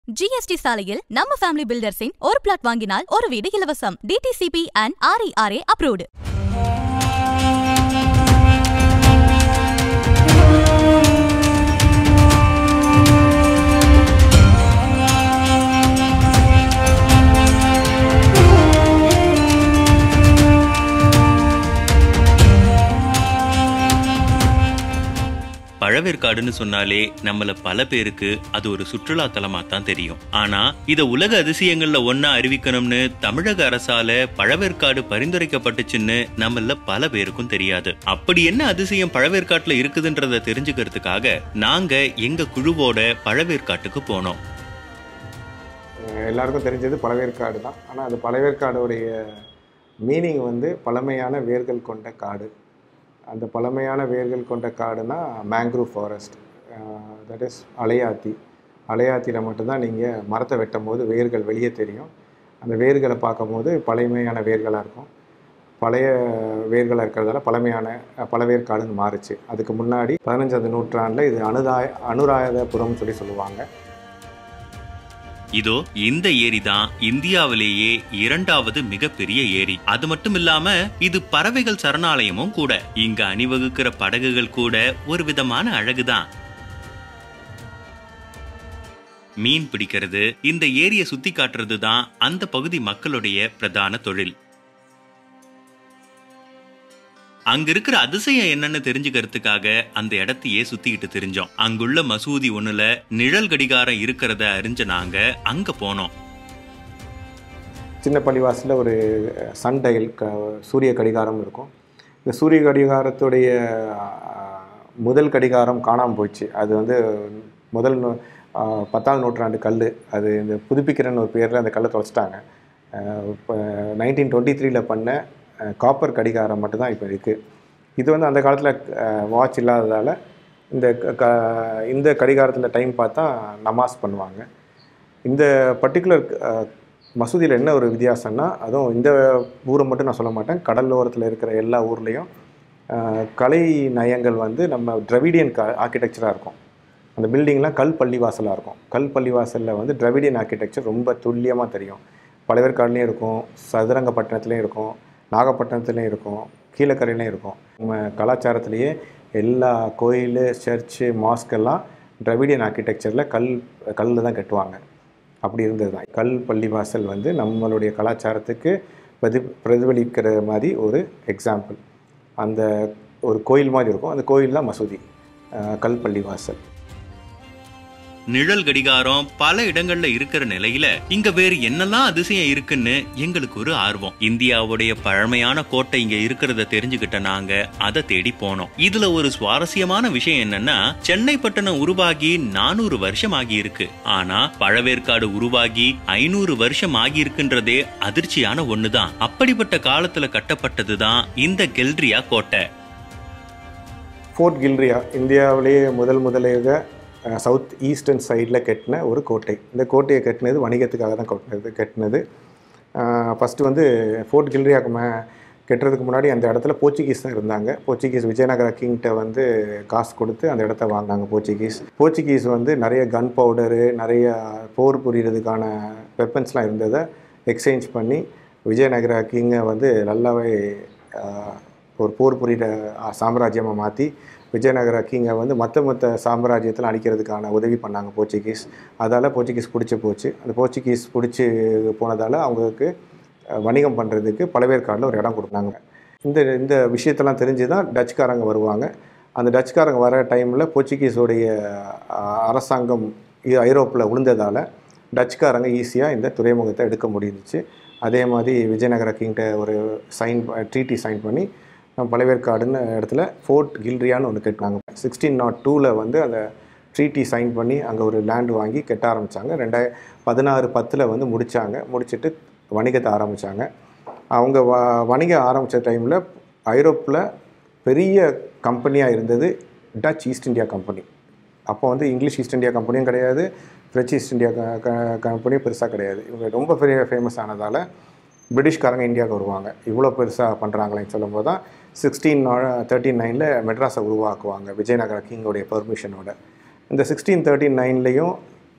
GST சாலையில் நம்ம family பில்டர்ஸின் ஒரு பிளாட் வாங்கினால் ஒரு வீடு இலவசம் டிடிசிபி அண்ட் ஆர்இஆர்ஏ அப்ரூவ்டு பழவேற்காடுன்னு சொன்னாலே நம்மள பல பேருக்கு அது ஒரு சுற்றுலா தலமா தான் தெரியும் ஆனா இத உலக அதிசயங்கள்ல ஒன்னா அறிவிக்கணும்னு தமிழக அரசால பழவேற்காடு பரிந்துரைக்கப்பட்டுச்சுன்னு நம்மள பல பேருக்கும் தெரியாது அப்படி என்ன அதிசயம் பழவேற்காட்டுல இருக்குதுன்றத தெரிஞ்சுக்கிறதுக்காக நாங்க எங்க குழுவோட பழவேற்காட்டுக்கு போனோம் எல்லாருக்கும் தெரிஞ்சது பழவேற்காடு தான் ஆனால் அது பழவேற்காடுடைய மீனிங் வந்து பழமையான வேர்கள் கொண்ட காடு அந்த பழமையான வேர்கள் கொண்ட காடுனா மேங்க்ரூவ் ஃபாரஸ்ட் தட் இஸ் அலையாத்தி அலையாத்தியில் மட்டும்தான் நீங்கள் மரத்தை வெட்டும் போது வேர்கள் வெளியே தெரியும் அந்த வேர்களை பார்க்கும்போது பழமையான வேர்களாக இருக்கும் பழைய வேர்களாக இருக்கிறதால பழமையான அஹ், பழவேற்காடுன்னு மாறுச்சு அதுக்கு முன்னாடி பதினஞ்சாவது நூற்றாண்டில் இது அனுதாய அனுராதபுரம்னு சொல்லி சொல்லுவாங்க இதோ இந்த ஏரி தான் இந்தியாவிலேயே இரண்டாவது மிகப்பெரிய ஏரி அது மட்டும் இல்லாம இது பறவைகள் சரணாலயமும் கூட இங்க அணிவகுக்கிற படகுகள் கூட ஒரு விதமான அழகுதான் மீன் பிடிக்கிறது இந்த ஏரியை சுத்தி காட்டுறது தான் அந்த பகுதி மக்களுடைய பிரதான தொழில் அங்க இருக்கிற அதிசயம் என்னன்னு தெரிஞ்சுக்கிறதுக்காக அந்த இடத்தையே சுத்திக்கிட்டு தெரிஞ்சோம் அங்குள்ள மசூதி ஒண்ணுல நிழல் கடிகாரம் இருக்கிறத அறிஞ்ச நாங்க அங்க போனோம் சின்ன பள்ளிவாசலில் ஒரு சன் டயல் க சூரிய கடிகாரம் இருக்கும் இந்த சூரிய கடிகாரத்துடைய அஹ், முதல் கடிகாரம் காணாமல் போச்சு அது வந்து முதல் நூ- அஹ், பத்தாவது நூற்றாண்டு கல் அது இந்த புதுப்பிக்கிறன்னு ஒரு பேரில் அந்த கல்லை தொலைச்சிட்டாங்க இப்போ நைன்டீன் டுவெண்ட்டி த்ரீல பண்ண காப்பர் கடிகாரம் மட்டும்தான் இப்போ இருக்குது இது வந்து அந்த காலத்தில் வாட்ச் இல்லாததால் இந்த க- க- இந்த கடிகாரத்தில் டைம் பார்த்தா நமாஸ் பண்ணுவாங்க இந்த பர்டிகுலர் மசூதியில் என்ன ஒரு வித்தியாசம்னா அதுவும் இந்த ஊரை மட்டும் நான் சொல்ல மாட்டேன் கடலோரத்தில் இருக்கிற எல்லா ஊர்லேயும் அஹ், கலை நயங்கள் வந்து நம்ம திராவிடியன் க ஆர்கிடெக்சராக இருக்கும் அந்த பில்டிங்லாம் கல் பள்ளிவாசலாக இருக்கும் கல் பள்ளிவாசலில் வந்து திராவிடியன் ஆர்கிடெக்சர் ரொம்ப துல்லியமாக தெரியும் பழவேற்காடுலேயும் இருக்கும் சதுரங்கப்பட்டினத்துலேயும் இருக்கும் நாகப்பட்டினத்துலேயும் இருக்கும் கீழக்கரையிலையும் இருக்கும் நம்ம கலாச்சாரத்திலேயே எல்லா கோயில் சர்ச்சு மாஸ்க் எல்லாம் திராவிடியன் ஆர்கிடெக்சரில் கல் கல்லில் தான் கட்டுவாங்க அப்படி இருந்தது தான் கல் பள்ளிவாசல் வந்து நம்மளுடைய கலாச்சாரத்துக்கு பிரதி பிரதிபலிக்கிற மாதிரி ஒரு எக்ஸாம்பிள் அந்த ஒரு கோயில் மாதிரி இருக்கும் அந்த கோயில் தான் மசூதி அஹ், கல் பள்ளிவாசல் நிழல் கடிகாரம் பல இடங்கள்ல இருக்கிற நிலையில இங்க வேறு என்னெல்லாம் அதிசயம் இருக்குன்னு எங்களுக்கு ஒரு ஆர்வம் இந்தியாவுடைய பழமையான கோட்டை இங்க இருக்கிறத தெரிஞ்சுக்கிட்ட நாங்க அதை தேடி போனோம் இதுல ஒரு சுவாரஸ்யமான விஷயம் என்னன்னா சென்னை பட்டணம் உருவாகி நானூறு வருஷம் ஆகி இருக்கு ஆனா பழவேற்காடு உருவாகி ஐநூறு வருஷம் ஆகி இருக்குன்றதே அதிர்ச்சியான ஒண்ணுதான் அப்படிப்பட்ட காலத்துல கட்டப்பட்டதுதான் இந்த கெல்ட்ரியா கோட்டை ஃபோர்ட் கில்ரியா இந்தியாவிலேயே முதல் முதலாக சவுத் ஈஸ்டர்ன் சைடில் கட்டின ஒரு கோட்டை இந்த கோட்டையை கட்டினது வணிகத்துக்காக தான் கட்டினது கட்டினது ஃபஸ்ட்டு வந்து ஃபோர்ட் கில்ரியாக்கு மே கட்டுறதுக்கு முன்னாடி அந்த இடத்துல போர்ச்சுகீஸ் தான் இருந்தாங்க போர்ச்சுகீஸ் விஜயநகர கிங்கிட்ட வந்து காசு கொடுத்து அந்த இடத்த வாங்கினாங்க போர்ச்சுகீஸ் போர்ச்சுகீஸ் வந்து நிறைய கன் பவுடரு நிறைய போர் புரியறதுக்கான வெப்பன்ஸ்லாம் இருந்ததை எக்ஸ்சேஞ்ச் பண்ணி விஜயநகர கிங்கை வந்து நல்லாவே ஆஹ், ஒரு போர் புரிகிற சாம்ராஜ்யமாக மாற்றி விஜயநகர கிங்கை வந்து மற்ற மற்ற சாம்ராஜ்யத்தில் அழிக்கிறதுக்கான உதவி பண்ணாங்க போர்ச்சுகீஸ் அதால் போர்ச்சுகீஸ் பிடிச்சி போச்சு அந்த போர்ச்சுகீஸ் பிடிச்சி போனதால் அவங்களுக்கு அஹ், வணிகம் பண்ணுறதுக்கு பழவேற்காடில் ஒரு இடம் கொடுத்தாங்க இந்த இந்த விஷயத்தெல்லாம் தெரிஞ்சு தான் டச்சுக்காரங்க வருவாங்க அந்த டச்சுக்காரங்க வர டைமில் போர்ச்சுகீஸோடைய அஹ், அரசாங்கம் இ- ஐரோப்பில் விழுந்ததால் டச்சுக்காரங்க ஈஸியாக இந்த துறைமுகத்தை எடுக்க முடிஞ்சிச்சு அதே மாதிரி விஜயநகர கிங்கிட்ட ஒரு சைன் ட்ரீட்டி சைன் பண்ணி நம்ம பழவேற்காடுன்னு இடத்துல ஃபோர்ட் கில்ரியான்னு ஒன்று கட்டினாங்க சிக்ஸ்டீன் நாட் டூவில் வந்து அந்த ட்ரீட்டி சைன் பண்ணி அங்கே ஒரு லேண்ட் வாங்கி கட்ட ஆரம்பித்தாங்க ரெண்டாய பதினாறு பத்தில் வந்து முடித்தாங்க முடிச்சிட்டு வணிகத்தை ஆரம்பித்தாங்க அவங்க வ வணிகம் ஆரம்பித்த டைமில் ஐரோப்பில் பெரிய கம்பெனியாக இருந்தது டச் ஈஸ்ட் இந்தியா கம்பெனி அப்போ வந்து இங்கிலீஷ் ஈஸ்ட் இந்தியா கம்பெனியும் கிடையாது ஃப்ரெஞ்ச் ஈஸ்ட் இந்தியா க- க- கம்பெனியும் பெருசாக கிடையாது இவங்க ரொம்ப பெரிய ஃபேமஸ் ஆனதால் பிரிட்டிஷ்காரங்க இந்தியாவுக்கு வருவாங்க இவ்வளோ பெருசாக பண்ணுறாங்களேன்னு சொல்லும்போது தான் சிக்ஸ்டீன் தேர்ட்டி நைனில் மெட்ராஸை உருவாக்குவாங்க விஜயநகர கிங்கோடைய பெர்மிஷனோட இந்த சிக்ஸ்டீன் தேர்ட்டி நைன்லேயும்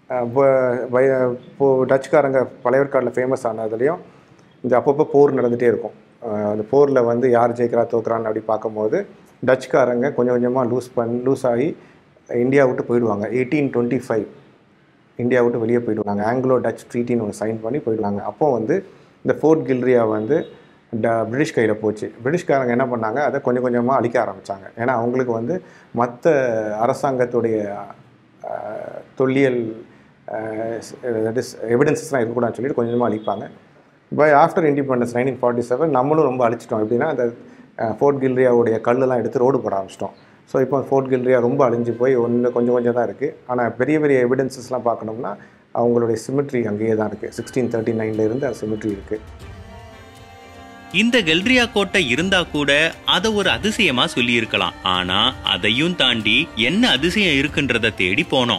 இப்போது டச்சுக்காரங்க பழையற்காடில் ஃபேமஸ் ஆனதுலேயும் இந்த அப்பப்போ போர் நடந்துகிட்டே இருக்கும் அஹ் அந்த போரில் வந்து யார் ஜெயிக்கிறா தோக்குறான்னு அப்படி பார்க்கும்போது டச்சுக்காரங்க கொஞ்சம் கொஞ்சமாக லூஸ் பண் லூஸ் ஆகி இந்தியா விட்டு போயிடுவாங்க எயிட்டீன் டுவெண்ட்டி ஃபைவ் இந்தியா விட்டு வெளியே போயிடுவாங்க ஆங்கிலோ டச் ட்ரீட்டின்னு ஒன்று சைன் பண்ணி போயிடுவாங்க அப்போ வந்து இந்த ஃபோர்ட் கில்ரியா வந்து ட பிரிட்டிஷ் கையில் போச்சு பிரிட்டிஷ்காரங்க என்ன பண்ணாங்க அதை கொஞ்சம் கொஞ்சமாக அழிக்க ஆரம்பித்தாங்க ஏன்னா அவங்களுக்கு வந்து மற்ற அரசாங்கத்துடைய அஹ், தொல்லியல் தட் இஸ் எவிடன்சஸ்லாம் இருக்கக்கூடாதுன்னு சொல்லிட்டு கொஞ்சம் கொஞ்சமாக அழிப்பாங்க by after independence nineteen forty seven நம்மளும் ரொம்ப அழிச்சிட்டோம் எப்படின்னா அந்த ஃபோர்ட் கில்ரியாவுடைய கல்லெல்லாம் எடுத்து ரோடு போட ஆரம்பிச்சிட்டோம் ஸோ இப்போ ஃபோர்ட் கில்ரியா ரொம்ப அழிஞ்சு போய் ஒன்று கொஞ்சம் கொஞ்சம் தான் இருக்குது ஆனால் பெரிய பெரிய எவிடன்சஸ்லாம் பார்க்கணும்னா அவங்களுடைய சிமிட்ரி அங்கேயே தான் இருக்குது சிக்ஸ்டீன் தேர்ட்டி நைனில் இருந்து அந்த சிமிட்ரி இருக்குது இந்த கெல்ரியா கோட்டை இருந்தா கூட அத ஒரு அதிசயமா சொல்லி இருக்கலாம் ஆனா அதையும் தாண்டி என்ன அதிசயம் இருக்குன்றத தேடி போனோம்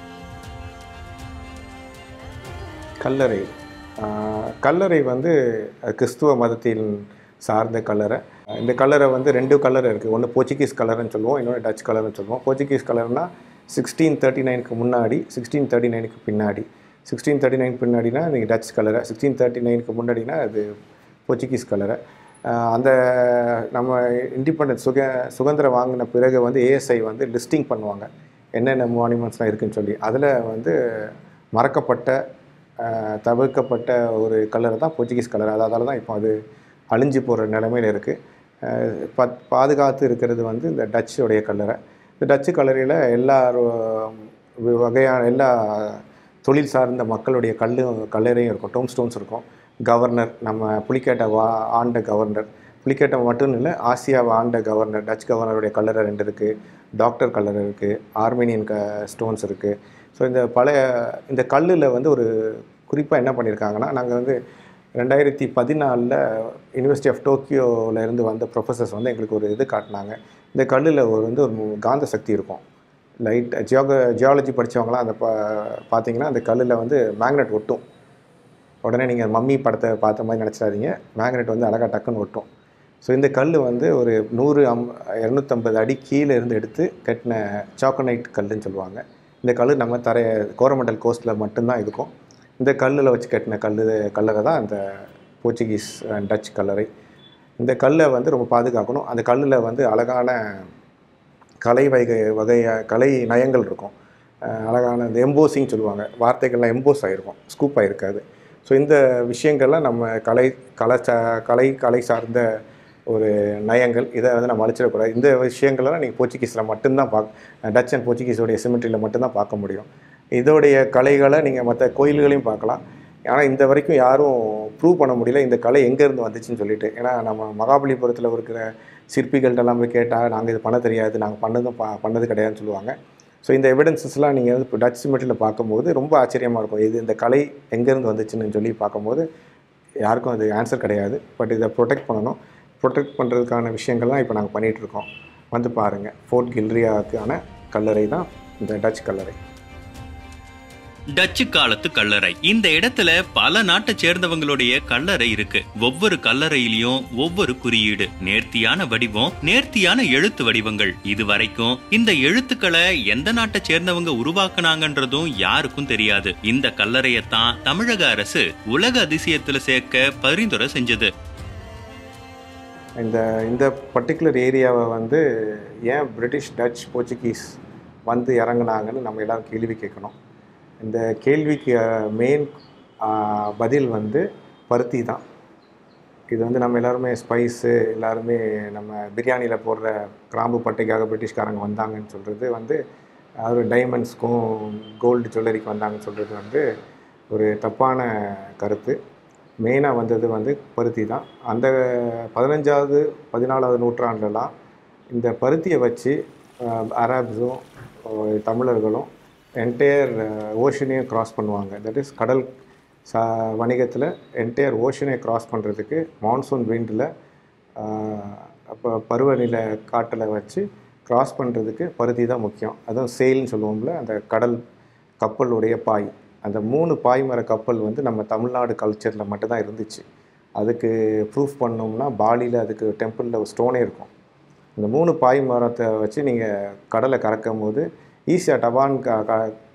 கல்லறை ஆஹ் கல்லறை வந்து அஹ், கிறிஸ்துவ மதத்தின் சார்ந்த கல்லறை அஹ், இந்த கல்லறை வந்து ரெண்டு கல்லறை இருக்குது ஒன்று போர்ச்சுகீஸ் கல்லறைன்னு சொல்லுவோம் இன்னொன்று டச் கல்லறைன்னு சொல்லுவோம் போர்ச்சுகீஸ் கல்லறைனா சிக்ஸ்டீன் தேர்ட்டி நைனுக்கு முன்னாடி சிக்ஸ்டீன் தேர்ட்டி நைனுக்கு பின்னாடி சிக்ஸ்டீன் தேர்ட்டி நைன் பின்னாடினா நீங்கள் டச் கல்லறை சிக்ஸ்டீன் தேர்ட்டி நைனுக்கு முன்னாடினா அது போர்ச்சுகீஸ் கல்லறை ஆஹ், அந்த நம்ம இண்டிபெண்டன்ஸ் சுக சுதந்திரம் வாங்கின பிறகு வந்து ஏஎஸ்ஐ வந்து லிஸ்டிங் பண்ணுவாங்க என்னென்ன மானியூமெண்ட்ஸ்லாம் இருக்குன்னு சொல்லி அதில் வந்து மறக்கப்பட்ட ஆஹ் தவிர்க்கப்பட்ட ஒரு கலர் தான் போர்ச்சுகீஸ் கலர் அதால தான் இப்போ அது அழிஞ்சு போகிற நிலமையில் இருக்குது பத் பாதுகாத்து இருக்கிறது வந்து இந்த டச்சுடைய கல்லறை இந்த டச்சு கல்லறையில் எல்லா ரொ- வகையான எல்லா தொழில் சார்ந்த மக்களுடைய கல்லும் கல்லறையும் இருக்கும் டோம் ஸ்டோன்ஸ் இருக்கும் கவர்னர் நம்ம புலிக்கேட்டை வா ஆண்ட கவர்னர் புலிக்கேட்டை மட்டும் இல்லை ஆசியாவை ஆண்ட கவர்னர் டச் கவர்னருடைய கல்லறை ரெண்டு இருக்குது டாக்டர் கல்லறை இருக்குது ஆர்மேனியன் க ஸ்டோன்ஸ் இருக்குது ஸோ இந்த பழைய இந்த கல்லில் வந்து ஒரு குறிப்பாக என்ன பண்ணியிருக்காங்கன்னா நாங்கள் வந்து ரெண்டாயிரத்தி பதினாலில் யூனிவர்சிட்டி ஆஃப் டோக்கியோவில் இருந்து வந்த ப்ரொஃபஸர்ஸ் வந்து எங்களுக்கு ஒரு இது காட்டினாங்க இந்த கல்லில் ஒரு வந்து ஒரு மு- காந்த சக்தி இருக்கும் லைட் ஜியோக ஜியாலஜி படித்தவங்களாம் அந்த பா பார்த்தீங்கன்னா அந்த கல்லில் வந்து மேக்னெட் ஒட்டும் உடனே நீங்கள் மம்மி படத்தை பார்த்த மாதிரி நினச்சிடாதீங்க மேக்னெட் வந்து அழகாக டக்குன்னு ஒட்டும் ஸோ இந்த கல் வந்து ஒரு நூறு அம் இரநூத்தம்பது அடி கீழே இருந்து எடுத்து கட்டின சாக்கனைட் கல்லுன்னு சொல்லுவாங்க இந்த கல் நம்ம தரைய கோரமண்டல் கோஸ்ட்டில் மட்டும்தான் இருக்கும் இந்த கல்லில் வச்சு கட்டின கல் கல்லறை தான் இந்த போர்ச்சுகீஸ் அண்ட் டச் கல்லறை இந்த கல்லை வந்து ரொம்ப பாதுகாக்கணும் அந்த கல்லில் வந்து அழகான கலை வகை வகைய கலை நயங்கள் இருக்கும் அஹ் அழகான இந்த எம்போசிங் சொல்லுவாங்க வார்த்தைகள்லாம் எம்போஸ் ஆகிருக்கும் ஸ்கூப் ஆகிருக்காது ஸோ இந்த விஷயங்கள்லாம் நம்ம கலை கலாச்சா கலை கலை சார்ந்த ஒரு நயங்கள் இதை வந்து நம்ம அழிச்சிடக்கூடாது இந்த விஷயங்கள்லாம் நீங்கள் போர்ச்சுகீஸில் மட்டும்தான் பார்க்க டச் அண்ட் போர்ச்சுகீஸோடைய சிமெட்ரியில் மட்டும்தான் பார்க்க முடியும் இதோடைய கலைகளை நீங்கள் மற்ற கோயில்களையும் பார்க்கலாம் ஆனால் இந்த வரைக்கும் யாரும் ப்ரூவ் பண்ண முடியல இந்த கலை எங்கேருந்து வந்துச்சுன்னு சொல்லிட்டு ஏன்னா நம்ம மகாபலிபுரத்தில் இருக்கிற சிற்பிகள்ட்ட எல்லாம் போய் கேட்டால் நாங்கள் இது பண்ண தெரியாது நாங்கள் பண்ணதும் பா பண்ணது கிடையாதுன்னு சொல்லுவாங்க ஸோ இந்த எவிடன்சஸ்லாம் நீங்கள் வந்து இப்போ டச் சிமெட்ரியில் பார்க்கும்போது ரொம்ப ஆச்சரியமாக இருக்கும் இது இந்த கலை எங்கேருந்து வந்துச்சுன்னு சொல்லி பார்க்கும்போது யாருக்கும் அது ஆன்சர் கிடையாது பட் இதை ப்ரொடெக்ட் பண்ணணும் ப்ரொடெக்ட் பண்ணுறதுக்கான விஷயங்கள்லாம் இப்போ நாங்கள் பண்ணிகிட்ருக்கோம் வந்து பாருங்கள் ஃபோர்ட் கில்ரியாவுக்கான கல்லறை தான் இந்த டச் கல்லறை டச்சு காலத்து கல்லறை இந்த இடத்துல பல நாட்டை சேர்ந்தவங்களுடைய கல்லறை இருக்கு ஒவ்வொரு கல்லறையிலயும் ஒவ்வொரு குறியீடு நேர்த்தியான வடிவம் நேர்த்தியான எழுத்து வடிவங்கள் இது வரைக்கும் இந்த எழுத்துக்களை எந்த நாட்டை சேர்ந்தவங்க உருவாக்குனாங்கன்றதும் யாருக்கும் தெரியாது இந்த கல்லறையத்தான் தமிழக அரசு உலக அதிசயத்துல சேர்க்க பரிந்துரை செஞ்சது இந்த இந்த பர்டிகுலர் ஏரியாவை வந்து ஏன் பிரிட்டிஷ் டச் போர்ச்சுகீஸ் வந்து இறங்குனாங்கன்னு நம்ம எல்லாரும் கேள்வி கேட்கணும் இந்த கேள்விக்கு மெயின் பதில் வந்து பருத்தி தான் இது வந்து நம்ம எல்லாருமே ஸ்பைஸு எல்லாருமே நம்ம பிரியாணியில் போடுற கிராம்பு பட்டைக்காக பிரிட்டிஷ்காரங்க வந்தாங்கன்னு சொல்கிறது வந்து ஒரு டைமண்ட்ஸ்க்கும் கோல்டு ஜுவல்லரிக்கு வந்தாங்கன்னு சொல்கிறது வந்து ஒரு தப்பான கருத்து மெயினாக வந்தது வந்து பருத்தி தான் அந்த பதினஞ்சாவது பதினாலாவது நூற்றாண்டுலாம் இந்த பருத்தியை வச்சு அரேப்ஸும் தமிழர்களும் என்டையர் ஓஷனையும் கிராஸ் பண்ணுவாங்க தட் இஸ் கடல் சா வணிகத்தில் என்டையர் ஓஷனை கிராஸ் பண்ணுறதுக்கு மான்சூன் விண்டில் அப்போ பருவநிலை காட்டில் வச்சு கிராஸ் பண்ணுறதுக்கு பருத்தி தான் முக்கியம் அதுவும் செயில்னு சொல்லுவோம்ல அந்த கடல் கப்பலுடைய பாய் அந்த மூணு பாய்மர கப்பல் வந்து நம்ம தமிழ்நாடு கல்ச்சரில் மட்டும்தான் இருந்துச்சு அதுக்கு ப்ரூஃப் பண்ணோம்னா பாலியில் அதுக்கு டெம்பிளில் ஒரு ஸ்டோனே இருக்கும் இந்த மூணு பாய் மரத்தை வச்சு நீங்கள் கடலை கறக்கும் போது ஈஸியாக டபான் க க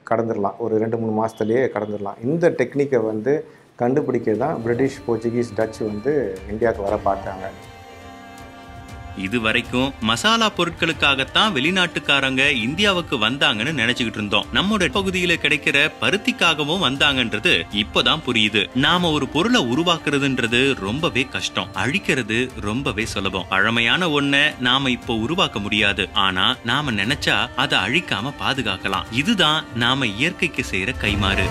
கடந்துடலாம் ஒரு ரெண்டு மூணு மாதத்துலேயே கடந்துடலாம் இந்த டெக்னிக்கை வந்து கண்டுபிடிக்க தான் பிரிட்டிஷ் போர்ச்சுகீஸ் டச் வந்து இந்தியாவுக்கு வர பார்த்தாங்க இது வரைக்கும் மசாலா பொருட்களுக்காகத்தான் வெளிநாட்டுக்காரங்க இந்தியாவுக்கு வந்தாங்கன்னு நினைச்சுக்கிட்டு இருந்தோம் நம்மோட பகுதியில கிடைக்கிற பருத்திக்காகவும் வந்தாங்கன்றது இப்போதான் புரியுது நாம ஒரு பொருளை உருவாக்குறதுன்றது ரொம்பவே கஷ்டம் அழிக்கிறது ரொம்பவே சுலபம் பழமையான ஒண்ண நாம இப்போ உருவாக்க முடியாது ஆனா நாம நினைச்சா அதை அழிக்காம பாதுகாக்கலாம் இதுதான் நாம இயற்கைக்கு செய்யற கைமாறு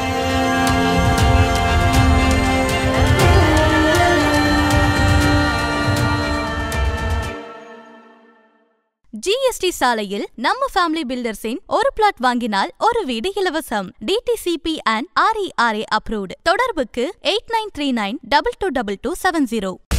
ஜிஎஸ்டி சாலையில் நம்ம ஃபேமிலி பில்டர்ஸின் ஒரு பிளாட் வாங்கினால் ஒரு வீடு இலவசம் டிடிசிபி அண்ட் ஆர்இஆர்ஏ அப்ரூவ்டு தொடர்புக்கு eight nine three nine double two double two seven zero